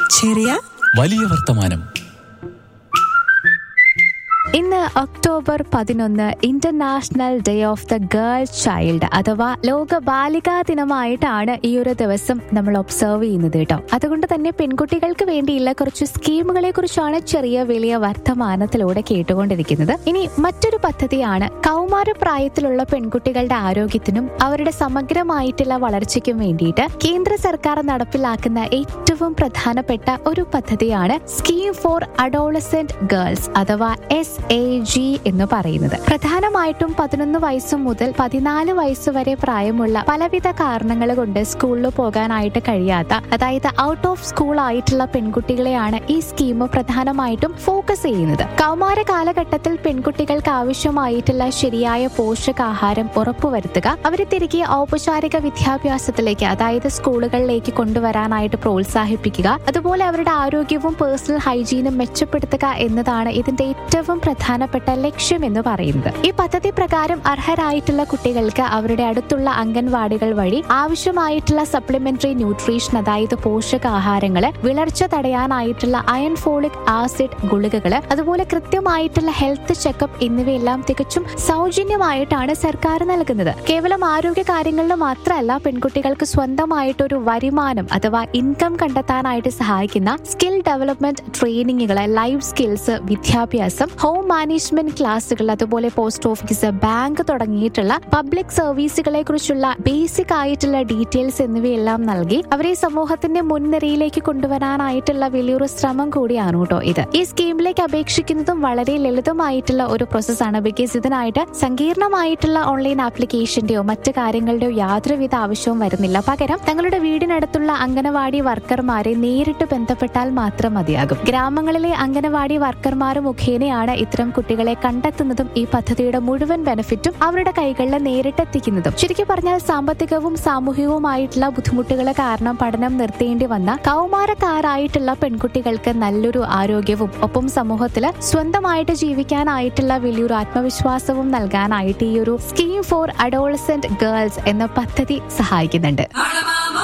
ചെറിയ വലിയ വർത്തമാനം ഇന്ന് ഒക്ടോബർ പതിനൊന്ന് international day of the girl child അഥവാ ലോക ബാലികാ ദിനമായിട്ടാണ് ഈ ഒരു ദിവസം നമ്മൾ ഒബ്സർവ് ചെയ്യുന്നത് കേട്ടോ അതുകൊണ്ട് തന്നെ പെൺകുട്ടികൾക്ക് വേണ്ടിയുള്ള കുറച്ച് സ്കീമുകളെ കുറിച്ചാണ് ചെറിയ വലിയ വർത്തമാനത്തിലൂടെ കേട്ടുകൊണ്ടിരിക്കുന്നത് ഇനി മറ്റൊരു പദ്ധതിയാണ് കൗമാരപ്രായത്തിലുള്ള പെൺകുട്ടികളുടെ ആരോഗ്യത്തിനും അവരുടെ സമഗ്രമായിട്ടുള്ള വളർച്ചയ്ക്കും വേണ്ടിയിട്ട് കേന്ദ്ര സർക്കാർ നടപ്പിലാക്കുന്ന ഏറ്റവും പ്രധാനപ്പെട്ട ഒരു പദ്ധതിയാണ് സ്കീം ഫോർ അഡോളസെന്റ് ഗേൾസ് അഥവാ എസ് എ ജി എന്ന് പറയുന്നത് പ്രധാനമായിട്ടും പതിനൊന്ന് വയസ്സ് മുതൽ പതിനാല് വയസ്സ് വരെ പ്രായമുള്ള പലവിധ കാരണങ്ങൾ കൊണ്ട് സ്കൂളിൽ പോകാനായിട്ട് കഴിയാത്ത അതായത് ഔട്ട് ഓഫ് സ്കൂൾ ആയിട്ടുള്ള പെൺകുട്ടികളെയാണ് ഈ സ്കീം പ്രധാനമായിട്ടും ഫോക്കസ് ചെയ്യുന്നത് കൗമാര കാലഘട്ടത്തിൽ പെൺകുട്ടികൾക്ക് ആവശ്യമായിട്ടുള്ള ശരിയായ പോഷകാഹാരം ഉറപ്പുവരുത്തുക അവരെ തിരികെ ഔപചാരിക വിദ്യാഭ്യാസത്തിലേക്ക് അതായത് സ്കൂളുകളിലേക്ക് കൊണ്ടുവരാനായിട്ട് പ്രോത്സാഹിപ്പിക്കുക അതുപോലെ അവരുടെ ആരോഗ്യവും പേഴ്സണൽ ഹൈജീനും മെച്ചപ്പെടുത്തുക എന്നതാണ് ഇതിന്റെ ഏറ്റവും പ്രധാനപ്പെട്ട ലക്ഷ്യം എന്ന് പറയുന്നത് ഈ പദ്ധതി പ്രകാരം അർഹരായിട്ടുള്ള കുട്ടികൾക്ക് അവരുടെ അടുത്തുള്ള അംഗൻവാടികൾ വഴി ആവശ്യമായിട്ടുള്ള സപ്ലിമെന്ററി ന്യൂട്രീഷൻ അതായത് പോഷകാഹാരങ്ങള് വിളർച്ച തടയാനായിട്ടുള്ള അയൺ ഫോളിക് ആസിഡ് ഗുളികകള് അതുപോലെ കൃത്യമായിട്ടുള്ള ഹെൽത്ത് ചെക്കപ്പ് എന്നിവയെല്ലാം തികച്ചും സൗജന്യമായിട്ടാണ് സർക്കാർ നൽകുന്നത് കേവലം ആരോഗ്യ കാര്യങ്ങളിൽ മാത്രമല്ല പെൺകുട്ടികൾക്ക് സ്വന്തമായിട്ടൊരു വരുമാനം അഥവാ ഇൻകം കണ്ടെത്താനായിട്ട് സഹായിക്കുന്ന സ്കിൽ ഡെവലപ്മെന്റ് ട്രെയിനിങ്ങുകള് ലൈഫ് സ്കിൽസ് വിദ്യാഭ്യാസം ഹോം മാനേജ്മെന്റ് ക്ലാസുകൾ അതുപോലെ പോസ്റ്റ് ഓഫീസ് ബാങ്ക് തുടങ്ങിയിട്ടുള്ള പബ്ലിക് സർവീസുകളെ കുറിച്ചുള്ള ബേസിക് ആയിട്ടുള്ള ഡീറ്റെയിൽസ് എന്നിവയെല്ലാം നൽകി അവരെ സമൂഹത്തിന്റെ മുൻനിരയിലേക്ക് കൊണ്ടുവരാനായിട്ടുള്ള വലിയൊരു ശ്രമം കൂടിയാണ് കേട്ടോ ഇത് ഈ സ്കീമിലേക്ക് അപേക്ഷിക്കുന്നതും വളരെ ലളിതമായിട്ടുള്ള ഒരു പ്രോസസ്സാണ് ബിക്കോസ് ഇതിനായിട്ട് സങ്കീർണമായിട്ടുള്ള ഓൺലൈൻ ആപ്ലിക്കേഷന്റെയോ മറ്റു കാര്യങ്ങളുടെയോ യാതൊരുവിധ ആവശ്യവും വരുന്നില്ല പകരം തങ്ങളുടെ വീടിനടുത്തുള്ള അംഗനവാടി വർക്കർമാരെ നേരിട്ട് ബന്ധപ്പെട്ടാൽ മാത്രം മതിയാകും ഗ്രാമങ്ങളിലെ അംഗനവാടി വർക്കർമാർ മുഖേനയാണ് ഇത്തരം കുട്ടികളെ കണ്ടെത്തുന്നതും ഈ പദ്ധതിയുടെ മുഴുവൻ ബെനിഫിറ്റും അവരുടെ കൈകളിൽ നേരിട്ടെത്തിക്കുന്നതും ശരിക്കും പറഞ്ഞാൽ സാമ്പത്തികവും സാമൂഹികവുമായിട്ടുള്ള ബുദ്ധിമുട്ടുകൾ കാരണം പഠനം നിർത്തേണ്ടി വന്ന കൗമാരക്കാരായിട്ടുള്ള പെൺകുട്ടികൾക്ക് നല്ലൊരു ആരോഗ്യവും ഒപ്പം സമൂഹത്തിൽ സ്വന്തമായിട്ട് ജീവിക്കാനായിട്ടുള്ള വലിയൊരു ആത്മവിശ്വാസവും നൽകാനായിട്ട് ഈ ഒരു സ്കീം ഫോർ അഡോളസെന്റ് ഗേൾസ് എന്ന പദ്ധതി സഹായിക്കുന്നുണ്ട്